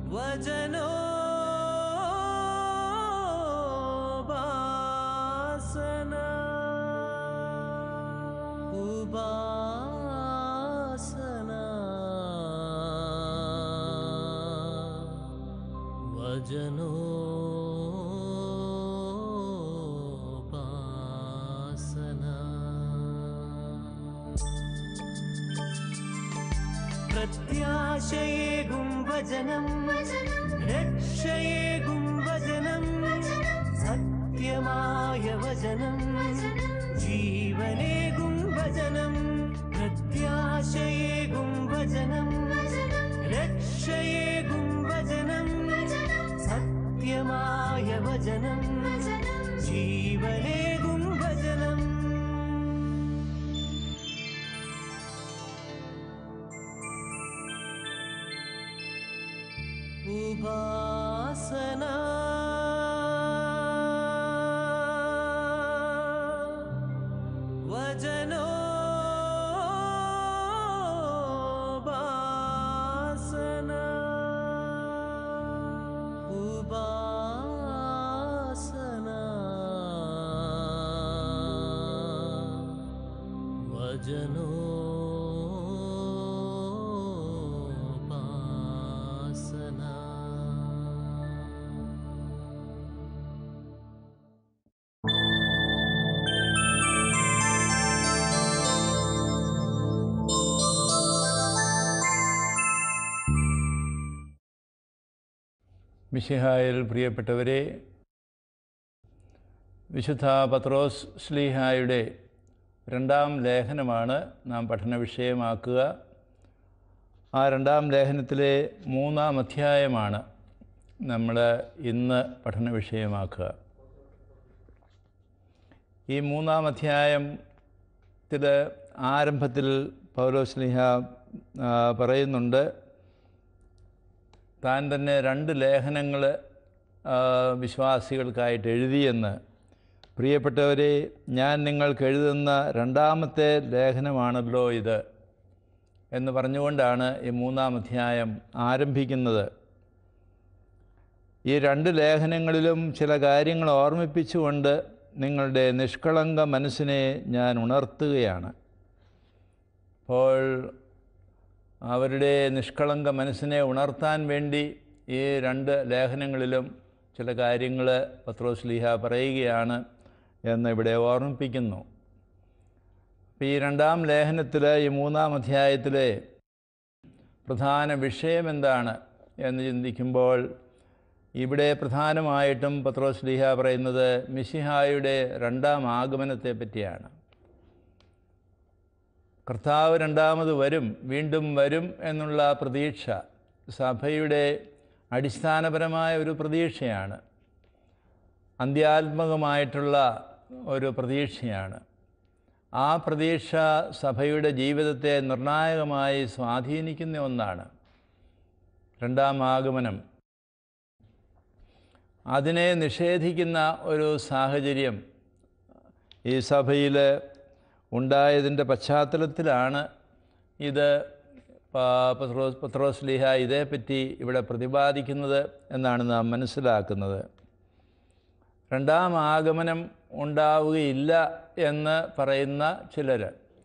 വചനോ ഉപാസന ഉപാസന വചനോ പ്രത്യാശയേകും വചനം രക്ഷയേകും വചനം സത്യമായ വചനം ജീവനേകും വചനം പ്രത്യാശയേകും വചനം രക്ഷയേകും വചനം സത്യമായ വചനം ജീവനേകും വചനം ഉപാസന വചനോ ഉപാസന ഉപാസന വചനോ മിശിഹായിൽ പ്രിയപ്പെട്ടവരെ വിശുദ്ധ പത്രോസ് ശ്ലീഹായുടെ രണ്ടാം ലേഖനമാണ് നാം പഠന വിഷയമാക്കുക ആ രണ്ടാം ലേഖനത്തിലെ മൂന്നാം അധ്യായമാണ് നമ്മൾ ഇന്ന് പഠന വിഷയമാക്കുക ഈ മൂന്നാം അധ്യായത്തിൽ ആരംഭത്തിൽ പൗലോസ്ലിഹ ആ, പറയുന്നുണ്ട് താൻ തന്നെ രണ്ട് ലേഖനങ്ങൾ വിശ്വാസികൾക്കായിട്ട് എഴുതിയെന്ന് പ്രിയപ്പെട്ടവരെ ഞാൻ നിങ്ങൾക്ക് എഴുതുന്ന രണ്ടാമത്തെ ലേഖനമാണല്ലോ ഇത് എന്ന് പറഞ്ഞുകൊണ്ടാണ് ഈ മൂന്നാം അധ്യായം ആരംഭിക്കുന്നത് ഈ രണ്ട് ലേഖനങ്ങളിലും ചില കാര്യങ്ങൾ ഓർമ്മിപ്പിച്ചുകൊണ്ട് നിങ്ങളുടെ നിഷ്കളങ്ക മനസ്സിനെ ഞാൻ ഉണർത്തുകയാണ് അപ്പോൾ അവരുടെ നിഷ്കളങ്ക മനസ്സിനെ ഉണർത്താൻ വേണ്ടി ഈ രണ്ട് ലേഖനങ്ങളിലും ചില കാര്യങ്ങൾ പത്രോസ്ലീഹ പറയുകയാണ് എന്ന് ഇവിടെ ഓർമ്മിപ്പിക്കുന്നു അപ്പോൾ ഈ രണ്ടാം ലേഖനത്തിൽ ഈ മൂന്നാം അധ്യായത്തിലെ പ്രധാന വിഷയം എന്താണ് എന്ന് ചിന്തിക്കുമ്പോൾ ഇവിടെ പ്രധാനമായിട്ടും പത്രോസ്ലീഹ പറയുന്നത് മിശിഹായുടെ രണ്ടാം ആഗമനത്തെ പറ്റിയാണ് കർത്താവ് രണ്ടാമത് വരും വീണ്ടും വരും എന്നുള്ള പ്രതീക്ഷ സഭയുടെ അടിസ്ഥാനപരമായ ഒരു പ്രതീക്ഷയാണ് അന്ത്യാത്മകമായിട്ടുള്ള ഒരു പ്രതീക്ഷയാണ് ആ പ്രതീക്ഷ സഭയുടെ ജീവിതത്തെ നിർണായകമായി സ്വാധീനിക്കുന്ന ഒന്നാണ് രണ്ടാം ആഗമനം അതിനെ നിഷേധിക്കുന്ന ഒരു സാഹചര്യം ഈ സഭയിൽ ഉണ്ടായതിൻ്റെ പശ്ചാത്തലത്തിലാണ് ഇത് പ- പത്രോസ് പത്രോസ് ലീഹ ഇതേപ്പറ്റി ഇവിടെ പ്രതിപാദിക്കുന്നത് എന്നാണ് നാം മനസ്സിലാക്കുന്നത് രണ്ടാം ആഗമനം ഉണ്ടാവുകയില്ല എന്ന് പറയുന്ന ചിലർ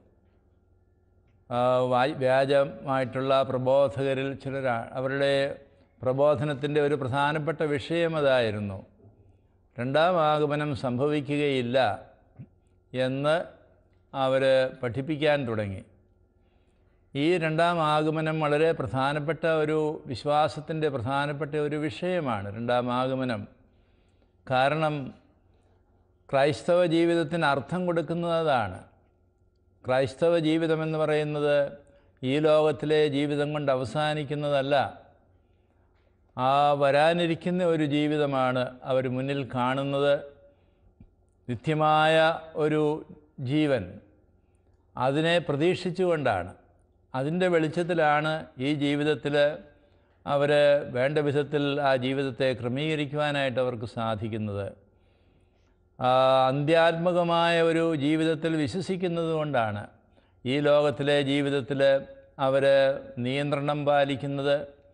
വ്യാജമായിട്ടുള്ള പ്രബോധകരിൽ ചിലരാണ് അവരുടെ പ്രബോധനത്തിൻ്റെ ഒരു പ്രധാനപ്പെട്ട വിഷയം അതായിരുന്നു രണ്ടാം ആഗമനം സംഭവിക്കുകയില്ല എന്ന് അവർ പഠിപ്പിക്കാൻ തുടങ്ങി ഈ രണ്ടാം ആഗമനം വളരെ പ്രധാനപ്പെട്ട ഒരു വിശ്വാസത്തിൻ്റെ പ്രധാനപ്പെട്ട ഒരു വിഷയമാണ് രണ്ടാം ആഗമനം കാരണം ക്രൈസ്തവ ജീവിതത്തിന് അർത്ഥം കൊടുക്കുന്നത് അതാണ് ക്രൈസ്തവ ജീവിതം എന്ന് പറയുന്നത് ഈ ലോകത്തിലെ ജീവിതം കൊണ്ട് അവസാനിക്കുന്നതല്ല ആ വരാനിരിക്കുന്ന ഒരു ജീവിതമാണ് അവർ മുന്നിൽ കാണുന്നത് നിത്യമായ ഒരു ജീവൻ അതിനെ പ്രതീക്ഷിച്ചുകൊണ്ടാണ് അതിൻ്റെ വെളിച്ചത്തിലാണ് ഈ ജീവിതത്തിൽ അവർ വേണ്ട വിധത്തിൽ ആ ജീവിതത്തെ ക്രമീകരിക്കുവാനായിട്ട് അവർക്ക് സാധിക്കുന്നത് ആ, അന്ത്യാത്മകമായ ഒരു ജീവിതത്തിൽ വിശ്വസിക്കുന്നത് കൊണ്ടാണ് ഈ ലോകത്തിലെ ജീവിതത്തിൽ അവർ നിയന്ത്രണം പാലിക്കുന്നത്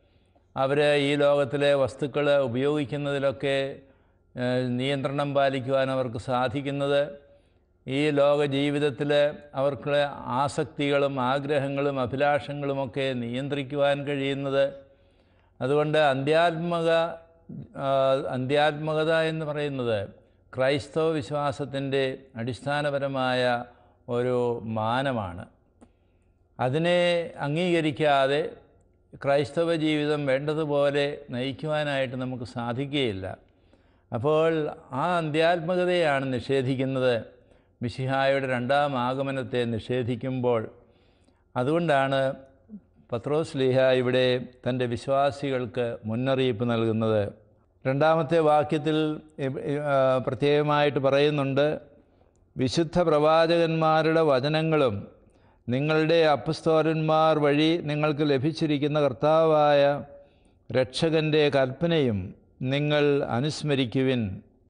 അവർ ഈ ലോകത്തിലെ വസ്തുക്കൾ ഉപയോഗിക്കുന്നതിലൊക്കെ ഏഹ്, നിയന്ത്രണം പാലിക്കുവാൻ അവർക്ക് സാധിക്കുന്നത് ഈ ലോക ജീവിതത്തിൽ അവർക്ക് ആസക്തികളും ആഗ്രഹങ്ങളും അഭിലാഷങ്ങളുമൊക്കെ നിയന്ത്രിക്കുവാൻ കഴിയുന്നത് അതുകൊണ്ട് അന്ത്യാത്മക ആ, അന്ത്യാത്മകത എന്ന് പറയുന്നത് ക്രൈസ്തവ വിശ്വാസത്തിൻ്റെ അടിസ്ഥാനപരമായ ഒരു മാനമാണ് അതിനെ അംഗീകരിക്കാതെ ക്രൈസ്തവ ജീവിതം വേണ്ടതുപോലെ നയിക്കുവാനായിട്ട് നമുക്ക് സാധിക്കുകയില്ല അപ്പോൾ ആ അന്ത്യാത്മകതയാണ് നിഷേധിക്കുന്നത് മിശിഹായുടെ രണ്ടാം ആഗമനത്തെ നിഷേധിക്കുമ്പോൾ അതുകൊണ്ടാണ് പത്രോസ് ലീഹ ഇവിടെ തൻ്റെ വിശ്വാസികൾക്ക് മുന്നറിയിപ്പ് നൽകുന്നത് രണ്ടാമത്തെ വാക്യത്തിൽ ഇവ- ആ, പ്രത്യേകമായിട്ട് പറയുന്നുണ്ട് വിശുദ്ധ പ്രവാചകന്മാരുടെ വചനങ്ങളും നിങ്ങളുടെ അപ്പസ്തോലന്മാർ വഴി നിങ്ങൾക്ക് ലഭിച്ചിരിക്കുന്ന കർത്താവായ രക്ഷകൻ്റെ കൽപ്പനയും നിങ്ങൾ അനുസ്മരിക്കുവിൻ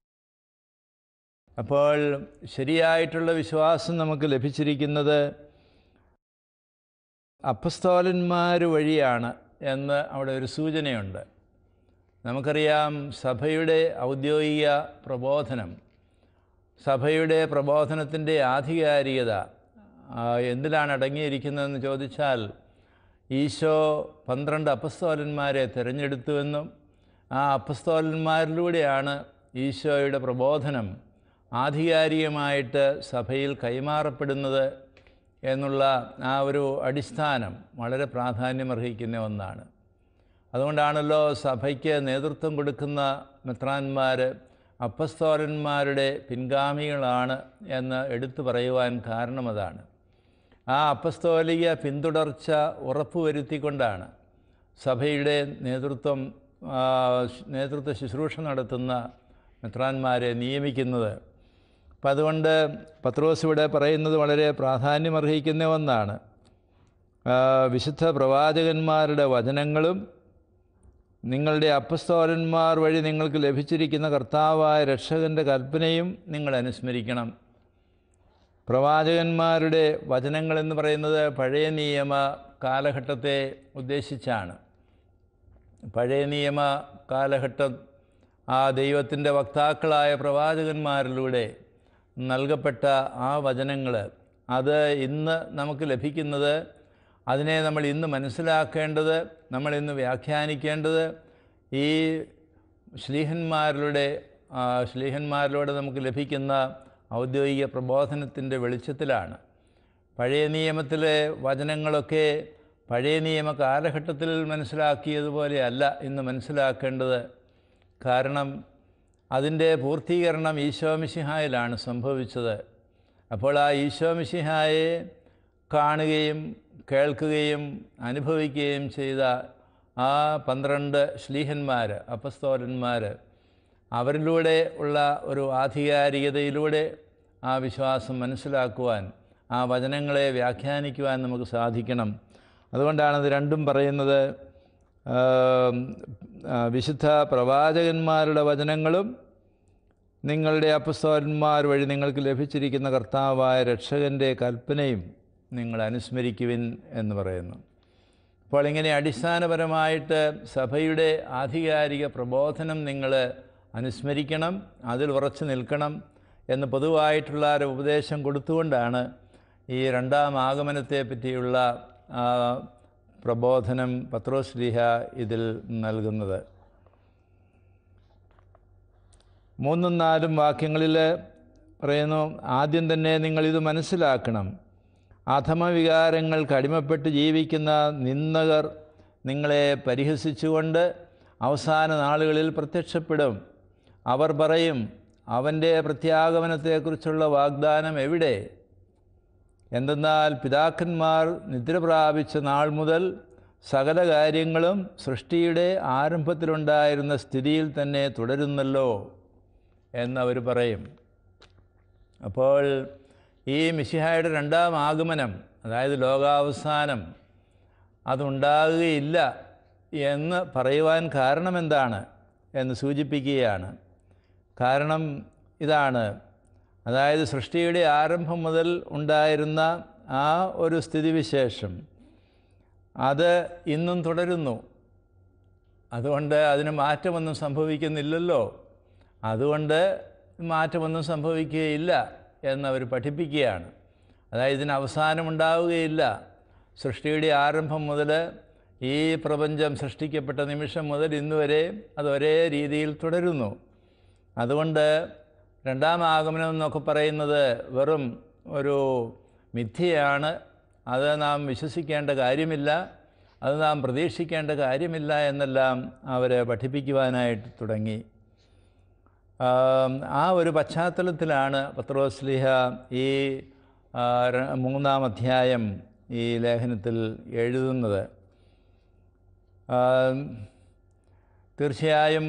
അപ്പോൾ ശരിയായിട്ടുള്ള വിശ്വാസം നമുക്ക് ലഭിച്ചിരിക്കുന്നത് അപ്പസ്തോലന്മാർ വഴിയാണ് എന്ന് അവിടെ ഒരു സൂചനയുണ്ട് നമുക്കറിയാം സഭയുടെ ഔദ്യോഗിക പ്രബോധനം സഭയുടെ പ്രബോധനത്തിൻ്റെ ആധികാരികത ആ, എന്തിലാണ് അടങ്ങിയിരിക്കുന്നതെന്ന് ചോദിച്ചാൽ ഈശോ പന്ത്രണ്ട് അപ്പസ്തോലന്മാരെ തിരഞ്ഞെടുത്തുവെന്നും ആ അപ്പസ്തോലന്മാരിലൂടെയാണ് ഈശോയുടെ പ്രബോധനം ആധികാരികമായിട്ട് സഭയിൽ കൈമാറപ്പെടുന്നത് എന്നുള്ള ആ ഒരു അടിസ്ഥാനം വളരെ പ്രാധാന്യമർഹിക്കുന്ന ഒന്നാണ് അതുകൊണ്ടാണല്ലോ സഭയ്ക്ക് നേതൃത്വം കൊടുക്കുന്ന മെത്രാന്മാർ അപ്പസ്തോലന്മാരുടെ പിൻഗാമികളാണ് എന്ന് എടുത്തു പറയുവാൻ കാരണം അതാണ് ആ അപ്പസ്തോലിക പിന്തുടർച്ച ഉറപ്പുവരുത്തിക്കൊണ്ടാണ് സഭയുടെ നേതൃത്വം ആ, നേതൃത്വ ശുശ്രൂഷ നടത്തുന്ന മെത്രാന്മാരെ നിയമിക്കുന്നത് അപ്പം അതുകൊണ്ട് പത്രോസ് ഇവിടെ പറയുന്നത് വളരെ പ്രാധാന്യമർഹിക്കുന്ന ഒന്നാണ് ആ, വിശുദ്ധ പ്രവാചകന്മാരുടെ വചനങ്ങളും നിങ്ങളുടെ അപ്പസ്തോലന്മാർ വഴി നിങ്ങൾക്ക് ലഭിച്ചിരിക്കുന്ന കർത്താവായ രക്ഷകൻ്റെ കൽപ്പനയും നിങ്ങൾ അനുസ്മരിക്കണം പ്രവാചകന്മാരുടെ വചനങ്ങളെന്ന് പറയുന്നത് പഴയ നിയമ കാലഘട്ടത്തെ ഉദ്ദേശിച്ചാണ് പഴയ നിയമ കാലഘട്ടം ആ ദൈവത്തിൻ്റെ വക്താക്കളായ പ്രവാചകന്മാരിലൂടെ നൽകപ്പെട്ട ആ വചനങ്ങൾ അത് ഇന്ന് നമുക്ക് ലഭിക്കുന്നത് അതിനെ നമ്മൾ ഇന്ന് മനസ്സിലാക്കേണ്ടത് നമ്മൾ ഇന്ന് വ്യാഖ്യാനിക്കേണ്ടത് ഈ ശ്ലീഹന്മാരുടെ ആ, ശ്ലീഹന്മാരിലൂടെ നമുക്ക് ലഭിക്കുന്ന ഔദ്യോഗിക പ്രബോധനത്തിൻ്റെ വെളിച്ചത്തിലാണ് പഴയ നിയമത്തിലെ വചനങ്ങളൊക്കെ പഴയ നിയമ കാലഘട്ടത്തിൽ മനസ്സിലാക്കിയതുപോലെയല്ല ഇന്ന് മനസ്സിലാക്കേണ്ടത് കാരണം അതിൻ്റെ പൂർത്തീകരണം ഈശോമിശിഹായിലാണ് സംഭവിച്ചത് അപ്പോൾ ആ ഈശോമിശിഹായെ കാണുകയും കേൾക്കുകയും അനുഭവിക്കുകയും ചെയ്ത ആ പന്ത്രണ്ട് ശ്ലീഹന്മാർ അപ്പസ്തോലന്മാർ അവരിലൂടെ ഉള്ള ഒരു ആധികാരികതയിലൂടെ ആ വിശ്വാസം മനസ്സിലാക്കുവാൻ ആ വചനങ്ങളെ വ്യാഖ്യാനിക്കുവാൻ നമുക്ക് സാധിക്കണം അതുകൊണ്ടാണ് ഇത് രണ്ടും പറയുന്നത് ആം, ആ, വിശുദ്ധ പ്രവാചകന്മാരുടെ വചനങ്ങളും നിങ്ങളുടെ അപ്പസ്തോലന്മാർ വഴി നിങ്ങൾക്ക് ലഭിച്ചിരിക്കുന്ന കർത്താവായ രക്ഷകൻ്റെ കൽപ്പനയും നിങ്ങൾ അനുസ്മരിക്കുവിൻ എന്ന് പറയുന്നു അപ്പോൾ ഇങ്ങനെ അടിസ്ഥാനപരമായിട്ട് സഭയുടെ ആധികാരിക പ്രബോധനം നിങ്ങൾ അനുസ്മരിക്കണം അതിൽ ഉറച്ചു നിൽക്കണം എന്ന് പൊതുവായിട്ടുള്ള ഒരു ഉപദേശം കൊടുത്തുകൊണ്ടാണ് ഈ രണ്ടാം ആഗമനത്തെ പറ്റിയുള്ള ആ, പ്രബോധനം പത്രോശ്ലീഹ ഇതിൽ നൽകുന്നത് മൂന്നും നാലും വാക്യങ്ങളിൽ പറയുന്നു ആദ്യം തന്നെ നിങ്ങളിത് മനസ്സിലാക്കണം അധമവികാരങ്ങൾക്ക് അടിമപ്പെട്ട് ജീവിക്കുന്ന നിന്ദകർ നിങ്ങളെ പരിഹസിച്ചുകൊണ്ട് അവസാന നാളുകളിൽ പ്രത്യക്ഷപ്പെടും അവർ പറയും അവൻ്റെ പ്രത്യാഗമനത്തെക്കുറിച്ചുള്ള വാഗ്ദാനം എവിടെ എന്തെന്നാൽ പിതാക്കന്മാർ നിദ്ര പ്രാപിച്ച നാൾ മുതൽ സകല കാര്യങ്ങളും സൃഷ്ടിയുടെ ആരംഭത്തിലുണ്ടായിരുന്ന സ്ഥിതിയിൽ തന്നെ തുടരുന്നല്ലോ എന്നവർ പറയും അപ്പോൾ ഈ മിശിഹായുടെ രണ്ടാം ആഗമനം അതായത് ലോകാവസാനം അതുണ്ടാകുകയില്ല എന്ന് പറയുവാൻ കാരണമെന്താണ് എന്ന് സൂചിപ്പിക്കുകയാണ് കാരണം ഇതാണ് അതായത് സൃഷ്ടിയുടെ ആരംഭം മുതൽ ഉണ്ടായിരുന്ന ആ ഒരു സ്ഥിതിവിശേഷം അത് ഇന്നും തുടരുന്നു അതുകൊണ്ട് അതിന് മാറ്റമൊന്നും സംഭവിക്കുന്നില്ലല്ലോ അതുകൊണ്ട് മാറ്റമൊന്നും സംഭവിക്കുകയില്ല എന്നവർ പഠിപ്പിക്കുകയാണ് അതായത് ഇതിന് അവസാനമുണ്ടാവുകയില്ല സൃഷ്ടിയുടെ ആരംഭം മുതൽ ഈ പ്രപഞ്ചം സൃഷ്ടിക്കപ്പെട്ട നിമിഷം മുതൽ ഇന്ന് വരെ അത് ഒരേ രീതിയിൽ തുടരുന്നു അതുകൊണ്ട് രണ്ടാം ആഗമനം എന്നൊക്കെ പറയുന്നത് വെറും ഒരു മിഥ്യയാണ് അത് നാം വിശ്വസിക്കേണ്ട കാര്യമില്ല അത് നാം പ്രതീക്ഷിക്കേണ്ട കാര്യമില്ല എന്നെല്ലാം അവരെ പഠിപ്പിക്കുവാനായിട്ട് തുടങ്ങി ആം, ആ ഒരു പശ്ചാത്തലത്തിലാണ് പത്രോസ്ലിഹ ഈ ആ, ര- മൂന്നാം അധ്യായം ഈ ലേഖനത്തിൽ എഴുതുന്നത് ആം, തീർച്ചയായും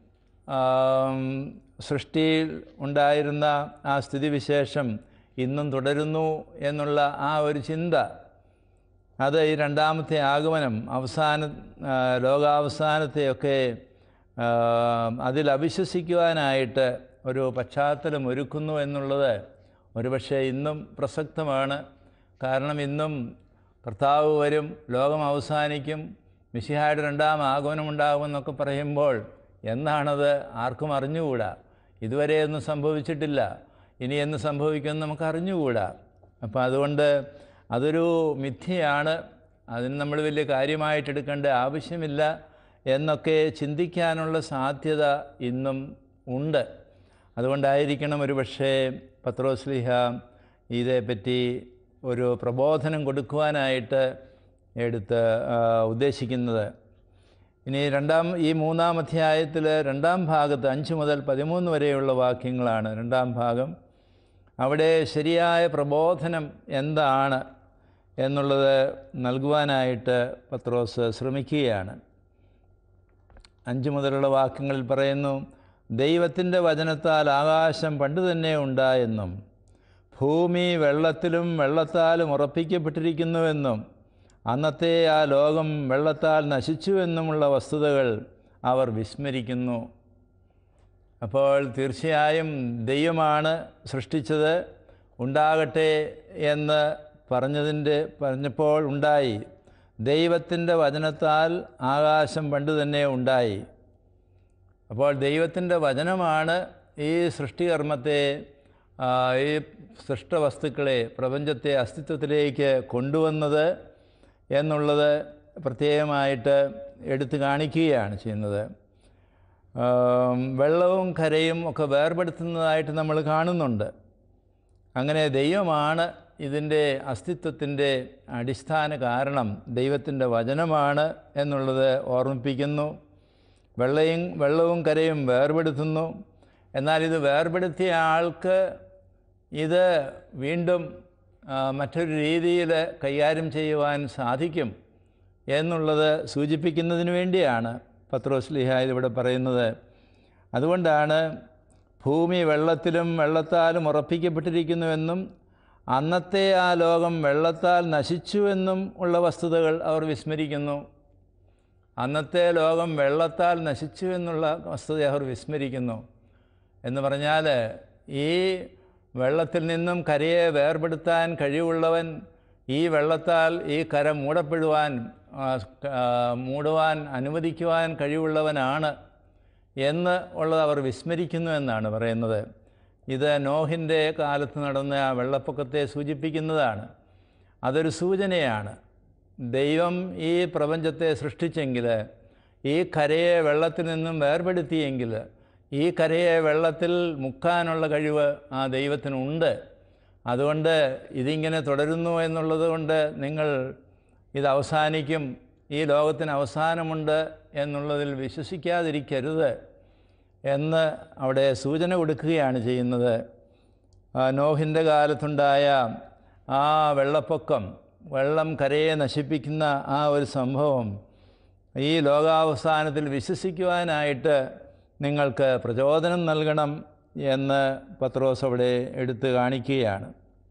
ആം, സൃഷ്ടിയിൽ ഉണ്ടായിരുന്ന ആ സ്ഥിതിവിശേഷം ഇന്നും തുടരുന്നു എന്നുള്ള ആ ഒരു ചിന്ത അത് ഈ രണ്ടാമത്തെ ആഗമനം അവസാന ആ, ലോകാവസാനത്തെയൊക്കെ ആ, അതിൽ അവിശ്വസിക്കുവാനായിട്ട് ഒരു പശ്ചാത്തലം ഒരുക്കുന്നു എന്നുള്ളത് ഒരുപക്ഷെ ഇന്നും പ്രസക്തമാണ് കാരണം ഇന്നും കർത്താവ് വരും ലോകം അവസാനിക്കും മിശിഹായുടെ രണ്ടാം ആഗമനമുണ്ടാകുമെന്നൊക്കെ പറയുമ്പോൾ എന്നാണത് ആർക്കും അറിഞ്ഞുകൂടാ ഇതുവരെ ഒന്നും സംഭവിച്ചിട്ടില്ല ഇനി എന്ന് സംഭവിക്കുമെന്ന് നമുക്ക് അറിഞ്ഞുകൂടാ അപ്പോൾ അതുകൊണ്ട് അതൊരു മിഥ്യയാണ് അതിന് നമ്മൾ വലിയ കാര്യമായിട്ടെടുക്കേണ്ട ആവശ്യമില്ല എന്നൊക്കെ ചിന്തിക്കാനുള്ള സാധ്യത ഇന്നും ഉണ്ട് അതുകൊണ്ടായിരിക്കണം ഒരു പക്ഷേ പത്രോസ്ലിഹ ഇതേപ്പറ്റി ഒരു പ്രബോധനം കൊടുക്കുവാനായിട്ട് എടുത്ത് ആ, ഉദ്ദേശിക്കുന്നത് ഇനി രണ്ടാം ഈ മൂന്നാം അധ്യായത്തിൽ രണ്ടാം ഭാഗത്ത് അഞ്ച് മുതൽ പതിമൂന്ന് വരെയുള്ള വാക്യങ്ങളാണ് രണ്ടാം ഭാഗം അവിടെ ശരിയായ പ്രബോധനം എന്താണ് എന്നുള്ളത് നൽകുവാനായിട്ട് പത്രോസ് ശ്രമിക്കുകയാണ് അഞ്ച് മുതലുള്ള വാക്യങ്ങളിൽ പറയുന്നു ദൈവത്തിൻ്റെ വചനത്താൽ ആകാശം പണ്ട് തന്നെ ഉണ്ടായെന്നും ഭൂമി വെള്ളത്തിലും വെള്ളത്താലും ഉറപ്പിക്കപ്പെട്ടിരിക്കുന്നുവെന്നും അന്നത്തെ ആ ലോകം വെള്ളത്താൽ നശിച്ചുവെന്നുമുള്ള വസ്തുതകൾ അവർ വിസ്മരിക്കുന്നു അപ്പോൾ തീർച്ചയായും ദൈവമാണ് സൃഷ്ടിച്ചത് ഉണ്ടാകട്ടെ എന്ന് പറഞ്ഞതിൻ്റെ പറഞ്ഞപ്പോൾ ഉണ്ടായി ദൈവത്തിൻ്റെ വചനത്താൽ ആകാശം പണ്ട് തന്നെ ഉണ്ടായി അപ്പോൾ ദൈവത്തിൻ്റെ വചനമാണ് ഈ സൃഷ്ടികർമ്മത്തെ ആ, ഈ സൃഷ്ടവസ്തുക്കളെ പ്രപഞ്ചത്തെ അസ്തിത്വത്തിലേക്ക് കൊണ്ടുവന്നത് എന്നുള്ളത് പ്രത്യേകമായിട്ട് എടുത്തു കാണിക്കുകയാണ് ചെയ്യുന്നത് ആം, വെള്ളവും കരയും ഒക്കെ വേർപെടുത്തുന്നതായിട്ട് നമ്മൾ കാണുന്നുണ്ട് അങ്ങനെ ദൈവമാണ് ഇതിൻ്റെ അസ്തിത്വത്തിൻ്റെ അടിസ്ഥാന കാരണം ദൈവത്തിൻ്റെ വചനമാണ് എന്നുള്ളത് ഓർമ്മിപ്പിക്കുന്നു വെള്ളയും വെള്ളവും കരയും വേർപെടുത്തുന്നു എന്നാൽ ഇത് വേർപെടുത്തിയ ആൾക്ക് ഇത് വീണ്ടും ആ, മറ്റൊരു രീതിയിൽ കൈകാര്യം ചെയ്യുവാൻ സാധിക്കും എന്നുള്ളത് സൂചിപ്പിക്കുന്നതിന് വേണ്ടിയാണ് പത്രോസ്ലിഹ ഇതിവിടെ പറയുന്നത് അതുകൊണ്ടാണ് ഭൂമി വെള്ളത്തിലും വെള്ളത്താലും ഉറപ്പിക്കപ്പെട്ടിരിക്കുന്നുവെന്നും അന്നത്തെ ആ ലോകം വെള്ളത്താൽ നശിച്ചുവെന്നും ഉള്ള വസ്തുതകൾ അവർ വിസ്മരിക്കുന്നു അന്നത്തെ ലോകം വെള്ളത്താൽ നശിച്ചു എന്നുള്ള വസ്തുത അവർ വിസ്മരിക്കുന്നു എന്ന് പറഞ്ഞാൽ ഈ വെള്ളത്തിൽ നിന്നും കരയെ വേർപെടുത്താൻ കഴിവുള്ളവൻ ഈ വെള്ളത്താൽ ഈ കര മൂടപ്പെടുവാൻ ആ, ആ, മൂടുവാൻ അനുവദിക്കുവാൻ കഴിവുള്ളവനാണ് എന്ന് ഉള്ളത് അവർ വിസ്മരിക്കുന്നു എന്നാണ് പറയുന്നത് ഇത് നോഹിൻ്റെ കാലത്ത് നടന്ന ആ വെള്ളപ്പൊക്കത്തെ സൂചിപ്പിക്കുന്നതാണ് അതൊരു സൂചനയാണ് ദൈവം ഈ പ്രപഞ്ചത്തെ സൃഷ്ടിച്ചെങ്കിൽ ഈ കരയെ വെള്ളത്തിൽ നിന്നും വേർപെടുത്തിയെങ്കിൽ ഈ കരയെ വെള്ളത്തിൽ മുക്കാനുള്ള കഴിവ് ആ ദൈവത്തിനുണ്ട് അതുകൊണ്ട് ഇതിങ്ങനെ തുടരുന്നു എന്നുള്ളത് കൊണ്ട് നിങ്ങൾ ഇത് അവസാനിക്കും ഈ ലോകത്തിന് അവസാനമുണ്ട് എന്നുള്ളതിൽ വിശ്വസിക്കാതിരിക്കരുത് എന്ന് അവിടെ സൂചന കൊടുക്കുകയാണ് ചെയ്യുന്നത് ആ നോഹിൻ്റെ കാലത്തുണ്ടായ ആ വെള്ളപ്പൊക്കം വെള്ളം കരയെ നശിപ്പിക്കുന്ന ആ ഒരു സംഭവം ഈ ലോകാവസാനത്തിൽ വിശ്വസിക്കുവാനായിട്ട് നിങ്ങൾക്ക് പ്രചോദനം നൽകണം എന്ന് പത്രോസ് അവിടെ എടുത്തു കാണിക്കുകയാണ്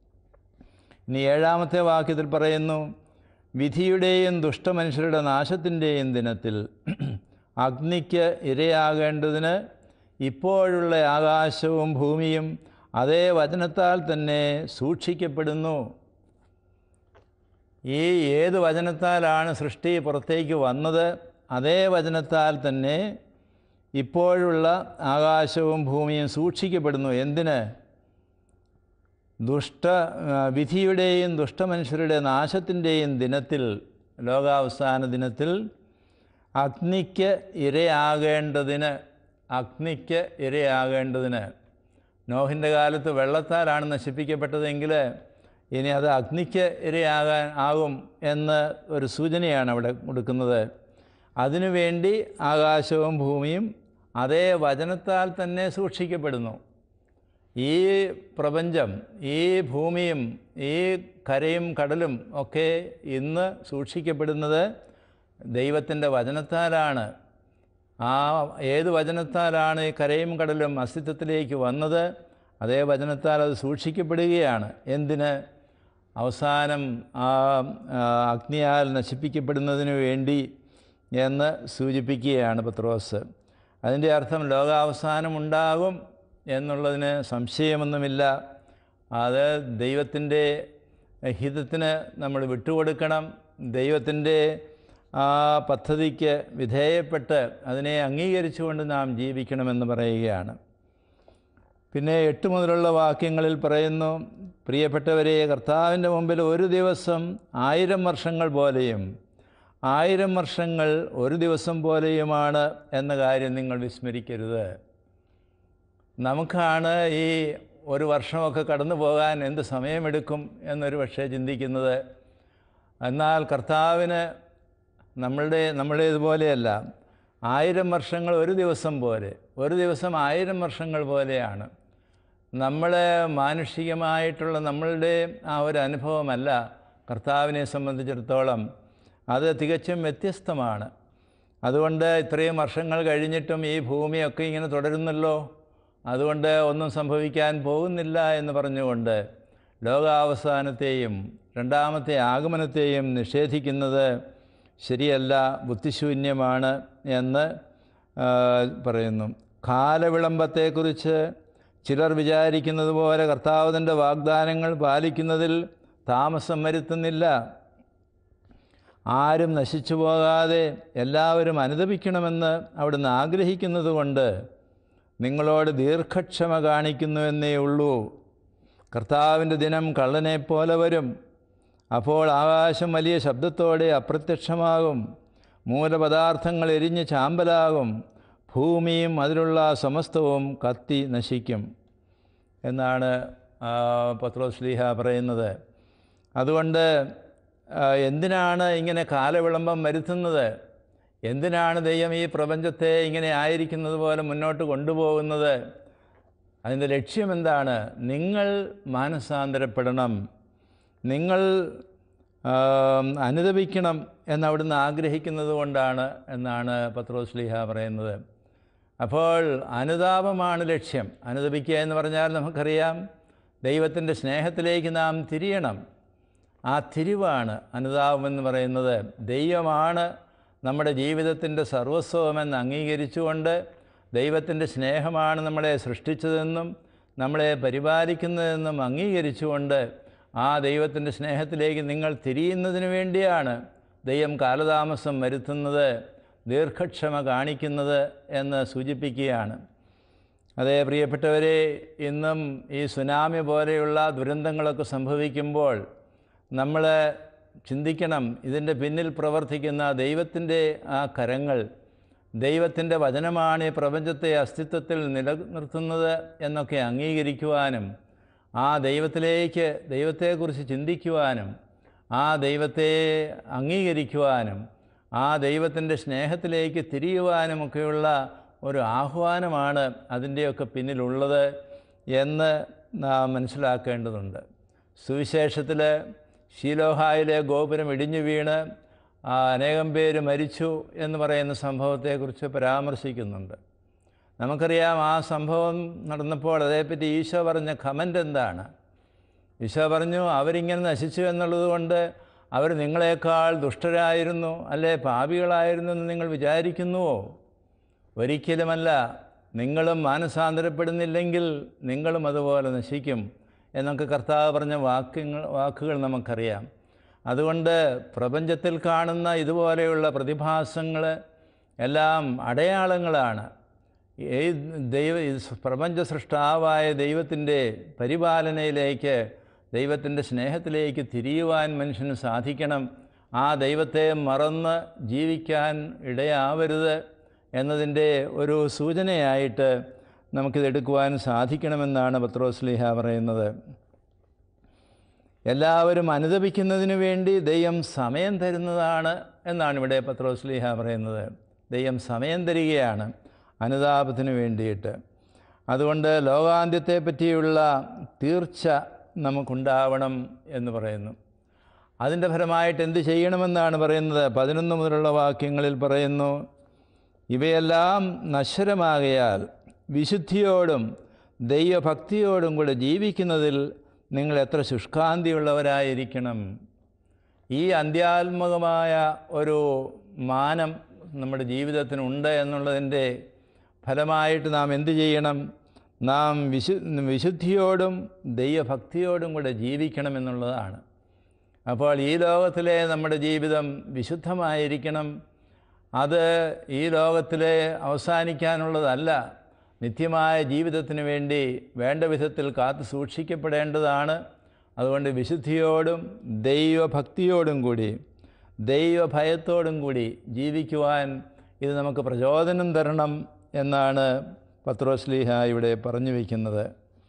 ഇനി ഏഴാമത്തെ വാക്യത്തിൽ പറയുന്നു വിധിയുടെയും ദുഷ്ടമനുഷ്യരുടെ നാശത്തിൻ്റെയും ദിനത്തിൽ അഗ്നിക്ക് ഇരയാകേണ്ടതിന് ഇപ്പോഴുള്ള ആകാശവും ഭൂമിയും അതേ വചനത്താൽ തന്നെ സൂക്ഷിക്കപ്പെടുന്നു ഈ ഏത് വചനത്താലാണ് സൃഷ്ടി പുറത്തേക്ക് വന്നത് അതേ വചനത്താൽ തന്നെ ഇപ്പോഴുള്ള ആകാശവും ഭൂമിയും സൂക്ഷിക്കപ്പെടുന്നു എന്തിന് ദുഷ്ട ആ, വിധിയുടെയും ദുഷ്ടമനുഷ്യരുടെ നാശത്തിൻ്റെയും ദിനത്തിൽ ലോകാവസാന ദിനത്തിൽ അഗ്നിക്ക് ഇരയാകേണ്ടതിന് അഗ്നിക്ക് ഇരയാകേണ്ടതിന് നോഹിൻ്റെ കാലത്ത് വെള്ളത്താലാണ് നശിപ്പിക്കപ്പെട്ടതെങ്കിൽ ഇനി അത് അഗ്നിക്ക് ഇരയാകാൻ ആകും എന്ന് ഒരു സൂചനയാണ് അവിടെ കൊടുക്കുന്നത് അതിനുവേണ്ടി ആകാശവും ഭൂമിയും അതേ വചനത്താൽ തന്നെ സൂക്ഷിക്കപ്പെടുന്നു ഈ പ്രപഞ്ചം ഈ ഭൂമിയും ഈ കരയും കടലും ഒക്കെ ഇന്ന് സൂക്ഷിക്കപ്പെടുന്നത് ദൈവത്തിൻ്റെ വചനത്താലാണ് ആ ഏത് വചനത്താലാണ് ഈ കരയും കടലും അസ്തിത്വത്തിലേക്ക് വന്നത് അതേ വചനത്താൽ അത് സൂക്ഷിക്കപ്പെടുകയാണ് എന്തിന് അവസാനം ആ ആ, അഗ്നിയാൽ നശിപ്പിക്കപ്പെടുന്നതിന് വേണ്ടി എന്ന് സൂചിപ്പിക്കുകയാണ് പത്രോസ് അതിൻ്റെ അർത്ഥം ലോകാവസാനം ഉണ്ടാകും എന്നുള്ളതിന് സംശയമൊന്നുമില്ല അത് ദൈവത്തിൻ്റെ ഹിതത്തിന് നമ്മൾ വിട്ടുകൊടുക്കണം ദൈവത്തിൻ്റെ ആ പദ്ധതിക്ക് വിധേയപ്പെട്ട് അതിനെ അംഗീകരിച്ചുകൊണ്ട് നാം ജീവിക്കണമെന്ന് പറയുകയാണ് പിന്നെ എട്ട് മുതലുള്ള വാക്യങ്ങളിൽ പറയുന്നു പ്രിയപ്പെട്ടവരെ കർത്താവിൻ്റെ മുമ്പിൽ ഒരു ദിവസം ആയിരം വർഷങ്ങൾ പോലെയും ആയിരം വർഷങ്ങൾ ഒരു ദിവസം പോലെയുമാണ് എന്ന കാര്യം നിങ്ങൾ വിസ്മരിക്കരുത് നമുക്കാണ് ഈ ഒരു വർഷമൊക്കെ കടന്നു പോകാൻ എന്ത് സമയമെടുക്കും എന്നൊരു പക്ഷേ ചിന്തിക്കുന്നത് എന്നാൽ കർത്താവിന് നമ്മളുടെ നമ്മുടേതുപോലെയല്ല ആയിരം വർഷങ്ങൾ ഒരു ദിവസം പോലെ ഒരു ദിവസം ആയിരം വർഷങ്ങൾ പോലെയാണ് നമ്മളെ മാനുഷികമായിട്ടുള്ള നമ്മളുടെ ആ ഒരു അനുഭവമല്ല കർത്താവിനെ സംബന്ധിച്ചിടത്തോളം അത് തികച്ചും വ്യത്യസ്തമാണ് അതുകൊണ്ട് ഇത്രയും വർഷങ്ങൾ കഴിഞ്ഞിട്ടും ഈ ഭൂമിയൊക്കെ ഇങ്ങനെ തുടരുന്നല്ലോ അതുകൊണ്ട് ഒന്നും സംഭവിക്കാൻ പോകുന്നില്ല എന്ന് പറഞ്ഞുകൊണ്ട് ലോകാവസാനത്തെയും രണ്ടാമത്തെ ആഗമനത്തെയും നിഷേധിക്കുന്നത് ശരിയല്ല ബുദ്ധിശൂന്യമാണ് എന്ന് ആ, പറയുന്നു കാലവിളംബത്തെക്കുറിച്ച് ചിലർ വിചാരിക്കുന്നത് പോലെ കർത്താവിൻ്റെ വാഗ്ദാനങ്ങൾ പാലിക്കുന്നതിൽ താമസം വരുത്തുന്നില്ല ആരും നശിച്ചു പോകാതെ എല്ലാവരും അനുദപിക്കണമെന്ന് അവിടുന്ന് ആഗ്രഹിക്കുന്നത് കൊണ്ട് നിങ്ങളോട് ദീർഘക്ഷമ കാണിക്കുന്നുവെന്നേ ഉള്ളൂ കർത്താവിൻ്റെ ദിനം കള്ളനെപ്പോലെ വരും അപ്പോൾ ആകാശം വലിയ ശബ്ദത്തോടെ അപ്രത്യക്ഷമാകും മൂലപദാർത്ഥങ്ങൾ എരിഞ്ഞ് ചാമ്പലാകും ഭൂമിയും അതിലുള്ള സമസ്തവും കത്തി നശിക്കും എന്നാണ് ആ, പത്രോസ് ശ്ലീഹ പറയുന്നത് അതുകൊണ്ട് ആ, എന്തിനാണ് ഇങ്ങനെ കാലവിളംബം വരുത്തുന്നത് എന്തിനാണ് ദൈവം ഈ പ്രപഞ്ചത്തെ ഇങ്ങനെ ആയിരിക്കുന്നത് പോലെ മുന്നോട്ട് കൊണ്ടുപോകുന്നത് അതിൻ്റെ ലക്ഷ്യം എന്താണ് നിങ്ങൾ മാനസാന്തരപ്പെടണം നിങ്ങൾ ആ, അനുദപിക്കണം എന്നവിടുന്ന് ആഗ്രഹിക്കുന്നത് കൊണ്ടാണ് എന്നാണ് പത്രോസ് ലീഹ പറയുന്നത് അപ്പോൾ അനുതാപമാണ് ലക്ഷ്യം അനുദപിക്കുക എന്ന് പറഞ്ഞാൽ നമുക്കറിയാം ദൈവത്തിൻ്റെ സ്നേഹത്തിലേക്ക് നാം തിരിയണം ആ തിരിവാണ് അനുതാപമെന്ന് പറയുന്നത് ദൈവമാണ് നമ്മുടെ ജീവിതത്തിൻ്റെ സർവസ്വമെന്ന് അംഗീകരിച്ചുകൊണ്ട് ദൈവത്തിൻ്റെ സ്നേഹമാണ് നമ്മളെ സൃഷ്ടിച്ചതെന്നും നമ്മളെ പരിപാലിക്കുന്നതെന്നും അംഗീകരിച്ചുകൊണ്ട് ആ ദൈവത്തിൻ്റെ സ്നേഹത്തിലേക്ക് നിങ്ങൾ തിരിയുന്നതിന് വേണ്ടിയാണ് ദൈവം കാലതാമസം വരുത്തുന്നത് ദീർഘക്ഷമ കാണിക്കുന്നത് എന്ന് സൂചിപ്പിക്കുകയാണ് അതേ പ്രിയപ്പെട്ടവരെ ഇന്നും ഈ സുനാമി പോലെയുള്ള ദുരന്തങ്ങളൊക്കെ സംഭവിക്കുമ്പോൾ നമ്മൾ ചിന്തിക്കണം ഇതിൻ്റെ പിന്നിൽ പ്രവർത്തിക്കുന്ന ദൈവത്തിൻ്റെ ആ കരങ്ങൾ ദൈവത്തിൻ്റെ വചനമാണ് ഈ പ്രപഞ്ചത്തെ അസ്തിത്വത്തിൽ നിലനിർത്തുന്നത് എന്നൊക്കെ അംഗീകരിക്കുവാനും ആ ദൈവത്തിലേക്ക് ദൈവത്തെക്കുറിച്ച് ചിന്തിക്കുവാനും ആ ദൈവത്തെ അംഗീകരിക്കുവാനും ആ ദൈവത്തിൻ്റെ സ്നേഹത്തിലേക്ക് തിരിയുവാനുമൊക്കെയുള്ള ഒരു ആഹ്വാനമാണ് അതിൻ്റെയൊക്കെ പിന്നിലുള്ളത് എന്ന് നാം മനസ്സിലാക്കേണ്ടതുണ്ട് സുവിശേഷത്തിൽ ശീലോഹായിലെ ഗോപുരം ഇടിഞ്ഞു വീണ് ആ, അനേകം പേര് മരിച്ചു എന്ന് പറയുന്ന സംഭവത്തെക്കുറിച്ച് പരാമർശിക്കുന്നുണ്ട് നമുക്കറിയാം ആ സംഭവം നടന്നപ്പോൾ അതേപ്പറ്റി ഈശോ പറഞ്ഞ കമൻ്റ് എന്താണ് ഈശോ പറഞ്ഞു അവരിങ്ങനെ നശിച്ചു എന്നുള്ളത് കൊണ്ട് അവർ നിങ്ങളെക്കാൾ ദുഷ്ടരായിരുന്നു അല്ലെ പാപികളായിരുന്നു എന്ന് നിങ്ങൾ വിചാരിക്കുന്നുവോ ഒരിക്കലുമല്ല നിങ്ങളും മാനസാന്തരപ്പെടുന്നില്ലെങ്കിൽ നിങ്ങളും അതുപോലെ നശിക്കും എന്നൊക്കെ കർത്താവ് പറഞ്ഞ വാക്യങ്ങൾ വാക്കുകൾ നമുക്കറിയാം അതുകൊണ്ട് പ്രപഞ്ചത്തിൽ കാണുന്ന ഇതുപോലെയുള്ള പ്രതിഭാസങ്ങൾ എല്ലാം അടയാളങ്ങളാണ് ഈ ദൈവ ഈ പ്രപഞ്ച സൃഷ്ടാവായ ദൈവത്തിൻ്റെ പരിപാലനയിലേക്ക് ദൈവത്തിൻ്റെ സ്നേഹത്തിലേക്ക് തിരിയുവാൻ മനുഷ്യന് സാധിക്കണം ആ ദൈവത്തെ മറന്ന് ജീവിക്കാൻ ഇടയാവരുത് എന്നതിൻ്റെ ഒരു സൂചനയായിട്ട് നമുക്കിതെടുക്കുവാൻ സാധിക്കണമെന്നാണ് പത്രോസ്ലിഹ പറയുന്നത് എല്ലാവരും അനുദപിക്കുന്നതിന് വേണ്ടി ദൈവം സമയം തരുന്നതാണ് എന്നാണ് ഇവിടെ പത്രോസ്ലിഹ പറയുന്നത് ദൈവം സമയം തരികയാണ് അനുതാപത്തിന് വേണ്ടിയിട്ട് അതുകൊണ്ട് ലോകാന്ത്യത്തെ പറ്റിയുള്ള തീർച്ച നമുക്കുണ്ടാവണം എന്ന് പറയുന്നു അതിൻ്റെ ഫലമായിട്ട് എന്ത് ചെയ്യണമെന്നാണ് പറയുന്നത് പതിനൊന്ന് മുതലുള്ള വാക്യങ്ങളിൽ പറയുന്നു ഇവയെല്ലാം നശ്വരമാകയാൽ വിശുദ്ധിയോടും ദൈവഭക്തിയോടും കൂടെ ജീവിക്കുന്നതിൽ നിങ്ങൾ എത്ര ശുഷ്കാന്തിയുള്ളവരായിരിക്കണം ഈ അന്ത്യാത്മകമായ ഒരു മാനം നമ്മുടെ ജീവിതത്തിനുണ്ട് എന്നുള്ളതിൻ്റെ ഫലമായിട്ട് നാം എന്ത് ചെയ്യണം നാം വിശു വിശുദ്ധിയോടും ദൈവഭക്തിയോടും കൂടെ ജീവിക്കണം എന്നുള്ളതാണ് അപ്പോൾ ഈ ലോകത്തിലെ നമ്മുടെ ജീവിതം വിശുദ്ധമായിരിക്കണം അത് ഈ ലോകത്തിലെ അവസാനിക്കാനുള്ളതല്ല നിത്യമായ ജീവിതത്തിന് വേണ്ടി വേണ്ട വിധത്തിൽ കാത്തു സൂക്ഷിക്കപ്പെടേണ്ടതാണ് അതുകൊണ്ട് വിശുദ്ധിയോടും ദൈവഭക്തിയോടും കൂടി ദൈവഭയത്തോടും കൂടി ജീവിക്കുവാൻ ഇത് നമുക്ക് പ്രചോദനം തരണം എന്നാണ് പത്രോസ്ലീഹ ഇവിടെ പറഞ്ഞു വയ്ക്കുന്നത്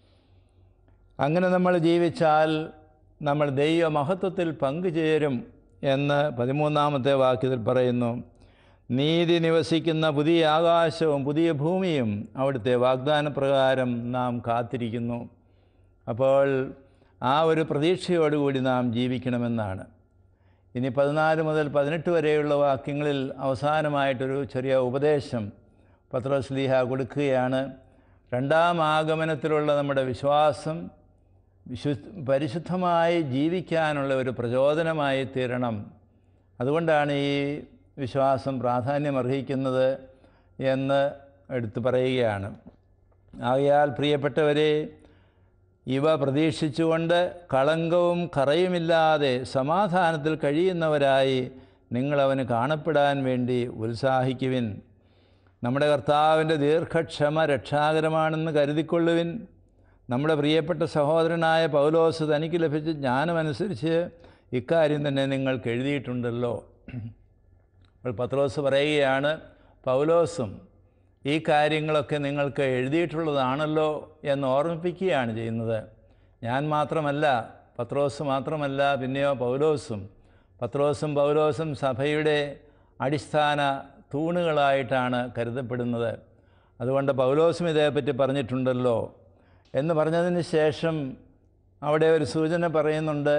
അങ്ങനെ നമ്മൾ ജീവിച്ചാൽ നമ്മൾ ദൈവമഹത്വത്തിൽ പങ്കുചേരും എന്ന് പതിമൂന്നാമത്തെ വാക്യത്തിൽ പറയുന്നു നീതി നിവസിക്കുന്ന പുതിയ ആകാശവും പുതിയ ഭൂമിയും അവിടുത്തെ വാഗ്ദാനപ്രകാരം നാം കാത്തിരിക്കുന്നു അപ്പോൾ ആ ഒരു പ്രതീക്ഷയോടുകൂടി നാം ജീവിക്കണമെന്നാണ് ഇനി പതിനാല് മുതൽ പതിനെട്ട് വരെയുള്ള വാക്യങ്ങളിൽ അവസാനമായിട്ടൊരു ചെറിയ ഉപദേശം പത്രോസ്ലീഹ കൊടുക്കുകയാണ് രണ്ടാം ആഗമനത്തിലുള്ള നമ്മുടെ വിശ്വാസം വിശു പരിശുദ്ധമായി ജീവിക്കാനുള്ള ഒരു പ്രചോദനമായി തീരണം അതുകൊണ്ടാണ് ഈ വിശ്വാസം പ്രാധാന്യം അർഹിക്കുന്നത് എന്ന് എടുത്തു പറയുകയാണ് ആകയാൽ പ്രിയപ്പെട്ടവരെ ഇവ പ്രതീക്ഷിച്ചുകൊണ്ട് കളങ്കവും കറയുമില്ലാതെ സമാധാനത്തിൽ കഴിയുന്നവരായി നിങ്ങളവന് കാണപ്പെടാൻ വേണ്ടി ഉത്സാഹിക്കുവിൻ നമ്മുടെ കർത്താവിൻ്റെ ദീർഘക്ഷമ രക്ഷാകരമാണെന്ന് കരുതിക്കൊള്ളുവിൻ നമ്മുടെ പ്രിയപ്പെട്ട സഹോദരനായ പൗലോസ് തനിക്ക് ലഭിച്ച ജ്ഞാനമനുസരിച്ച് ഇക്കാര്യം തന്നെ നിങ്ങൾക്ക് എഴുതിയിട്ടുണ്ടല്ലോ അപ്പോൾ പത്രോസ് പറയുകയാണ് പൗലോസും ഈ കാര്യങ്ങളൊക്കെ നിങ്ങൾക്ക് എഴുതിയിട്ടുള്ളതാണല്ലോ എന്ന് ഓർമ്മിപ്പിക്കുകയാണ് ചെയ്യുന്നത് ഞാൻ മാത്രമല്ല പത്രോസ് മാത്രമല്ല പിന്നെയോ പൗലോസും പത്രോസും പൗലോസും സഭയുടെ അടിസ്ഥാന തൂണുകളായിട്ടാണ് കരുതപ്പെടുന്നത് അതുകൊണ്ട് പൗലോസും ഇതേപ്പറ്റി പറഞ്ഞിട്ടുണ്ടല്ലോ എന്ന് പറഞ്ഞതിന് ശേഷം അവിടെ ഒരു സൂചന പറയുന്നുണ്ട്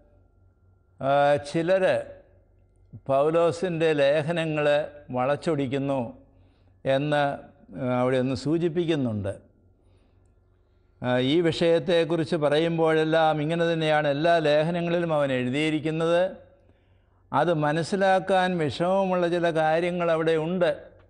ചിലർ പൗലോസിൻ്റെ ലേഖനങ്ങൾ വളച്ചൊടിക്കുന്നു എന്ന് അവിടെ ഒന്ന് സൂചിപ്പിക്കുന്നുണ്ട് ഈ വിഷയത്തെക്കുറിച്ച് പറയുമ്പോഴെല്ലാം ഇങ്ങനെ തന്നെയാണ് എല്ലാ ലേഖനങ്ങളിലും അവൻ എഴുതിയിരിക്കുന്നത് അത് മനസ്സിലാക്കാൻ വിഷമമുള്ള ചില കാര്യങ്ങൾ അവിടെ ഉണ്ട്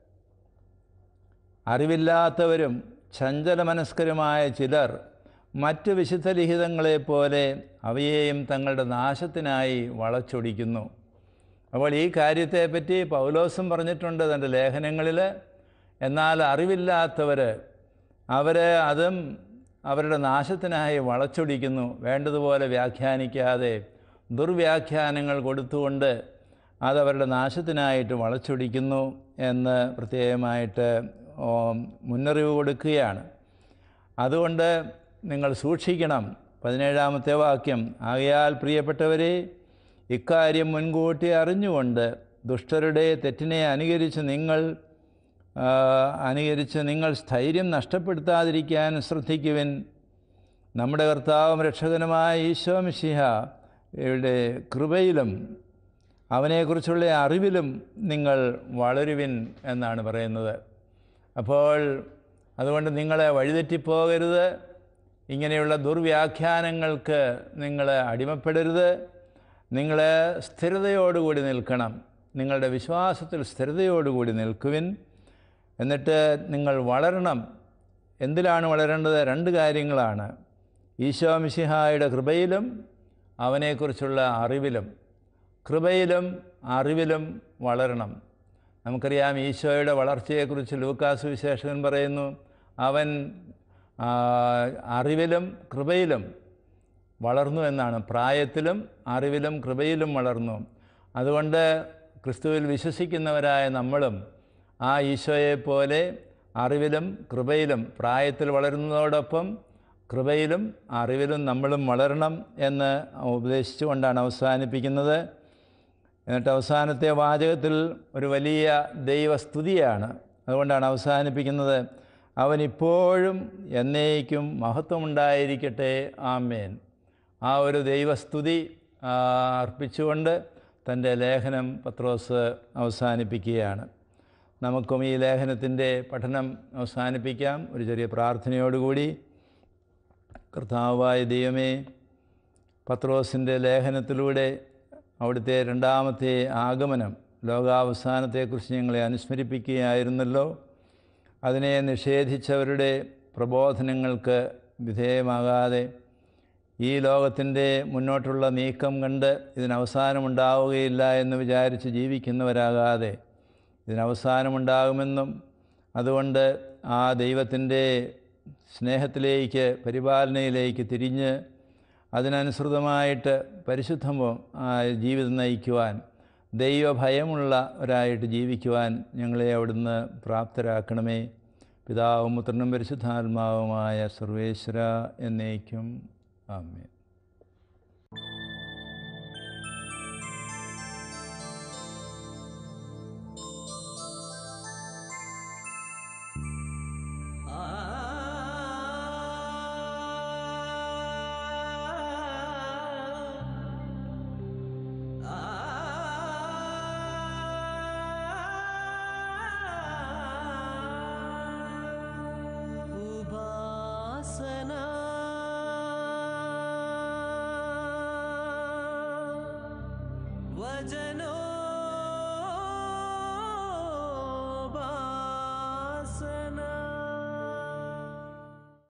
അറിവില്ലാത്തവരും ചഞ്ചലമനസ്കരുമായ ചിലർ മറ്റ് വിശുദ്ധ ലിഖിതങ്ങളെപ്പോലെ അവയെയും തങ്ങളുടെ നാശത്തിനായി വളച്ചൊടിക്കുന്നു അപ്പോൾ ഈ കാര്യത്തെപ്പറ്റി പൗലോസും പറഞ്ഞിട്ടുണ്ട് തൻ്റെ ലേഖനങ്ങളിൽ എന്നാൽ അറിവില്ലാത്തവർ അവർ അതും അവരുടെ നാശത്തിനായി വളച്ചൊടിക്കുന്നു വേണ്ടതുപോലെ വ്യാഖ്യാനിക്കാതെ ദുർവ്യാഖ്യാനങ്ങൾ കൊടുത്തുകൊണ്ട് അതവരുടെ നാശത്തിനായിട്ട് വളച്ചൊടിക്കുന്നു എന്ന് പ്രത്യേകമായിട്ട് മുന്നറിവ് കൊടുക്കുകയാണ് അതുകൊണ്ട് നിങ്ങൾ സൂക്ഷിക്കണം പതിനേഴാമത്തെ വാക്യം ആകയാൽ പ്രിയപ്പെട്ടവരെ ഇക്കാര്യം മുൻകൂട്ടി അറിഞ്ഞുകൊണ്ട് ദുഷ്ടരുടെ തെറ്റിനെ അനുകരിച്ച് നിങ്ങൾ അനുകരിച്ച് നിങ്ങൾ സ്ഥൈര്യം നഷ്ടപ്പെടുത്താതിരിക്കാൻ ശ്രദ്ധിക്കുവിൻ നമ്മുടെ കർത്താവും രക്ഷകനുമായ ഈശോ മിശിഹ യുടെ കൃപയിലും അവനെക്കുറിച്ചുള്ള അറിവിലും നിങ്ങൾ വളരുവിൻ എന്നാണ് പറയുന്നത് അപ്പോൾ അതുകൊണ്ട് നിങ്ങളെ വഴിതെറ്റിപ്പോകരുത് ഇങ്ങനെയുള്ള ദുർവ്യാഖ്യാനങ്ങൾക്ക് നിങ്ങൾ അടിമപ്പെടരുത് നിങ്ങൾ സ്ഥിരതയോടുകൂടി നിൽക്കണം നിങ്ങളുടെ വിശ്വാസത്തിൽ സ്ഥിരതയോടുകൂടി നിൽക്കുവിൻ എന്നിട്ട് നിങ്ങൾ വളരണം എന്തിലാണ് വളരേണ്ടത് രണ്ട് കാര്യങ്ങളാണ് ഈശോ മിശിഹായുടെ കൃപയിലും അവനെക്കുറിച്ചുള്ള അറിവിലും കൃപയിലും അറിവിലും വളരണം നമുക്കറിയാം ഈശോയുടെ വളർച്ചയെക്കുറിച്ച് ലൂക്കാസ് വിശേഷകൻ പറയുന്നു അവൻ ആ, അറിവിലും കൃപയിലും വളർന്നു എന്നാണ് പ്രായത്തിലും അറിവിലും കൃപയിലും വളർന്നു അതുകൊണ്ട് ക്രിസ്തുവിൽ വിശ്വസിക്കുന്നവരായ നമ്മളും ആ ഈശോയെ പോലെ അറിവിലും കൃപയിലും പ്രായത്തിൽ വളരുന്നതോടൊപ്പം കൃപയിലും അറിവിലും നമ്മളും വളരണം എന്ന് ഉപദേശിച്ചുകൊണ്ടാണ് അവസാനിപ്പിക്കുന്നത് എന്നിട്ട് അവസാനത്തെ വാചകത്തിൽ ഒരു വലിയ ദൈവസ്തുതിയാണ് അതുകൊണ്ടാണ് അവസാനിപ്പിക്കുന്നത് അവൻ ഇപ്പോഴും എന്നേക്കും മഹത്വമുണ്ടായിരിക്കട്ടെ ആമേൻ ആ ഒരു ദൈവസ്തുതി ആ, അർപ്പിച്ചുകൊണ്ട് തൻ്റെ ലേഖനം പത്രോസ് അവസാനിപ്പിക്കുകയാണ് നമുക്കും ഈ ലേഖനത്തിൻ്റെ പഠനം അവസാനിപ്പിക്കാം ഒരു ചെറിയ പ്രാർത്ഥനയോടുകൂടി കർത്താവായ ദൈവമേ പത്രോസിൻ്റെ ലേഖനത്തിലൂടെ അവിടുത്തെ രണ്ടാമത്തെ ആഗമനം ലോകാവസാനത്തെക്കുറിച്ച് ഞങ്ങളെ അനുസ്മരിപ്പിക്കുകയായിരുന്നല്ലോ അതിനെ നിഷേധിച്ചവരുടെ പ്രബോധനങ്ങൾക്ക് വിധേയമാകാതെ ഈ ലോകത്തിൻ്റെ മുന്നോട്ടുള്ള നീക്കം കണ്ട് ഇതിനവസാനമുണ്ടാവുകയില്ല എന്ന് വിചാരിച്ച് ജീവിക്കുന്നവരാകാതെ ഇതിനവസാനമുണ്ടാകുമെന്നും അതുകൊണ്ട് ആ ദൈവത്തിൻ്റെ സ്നേഹത്തിലേക്ക് പരിപാലനയിലേക്ക് തിരിഞ്ഞ് അതിനനുസൃതമായിട്ട് പരിശുദ്ധമോ ആയ ജീവിതം നയിക്കുവാൻ ദൈവഭയമുള്ളവരായിട്ട് ജീവിക്കുവാൻ ഞങ്ങളെ അവിടുന്ന് പ്രാപ്തരാക്കണമേ പിതാവും പുത്രനും പരിശുദ്ധാത്മാവുമായ സർവേശ്വര എന്നേക്കും ആമേൻ ഉപാസന വചനോ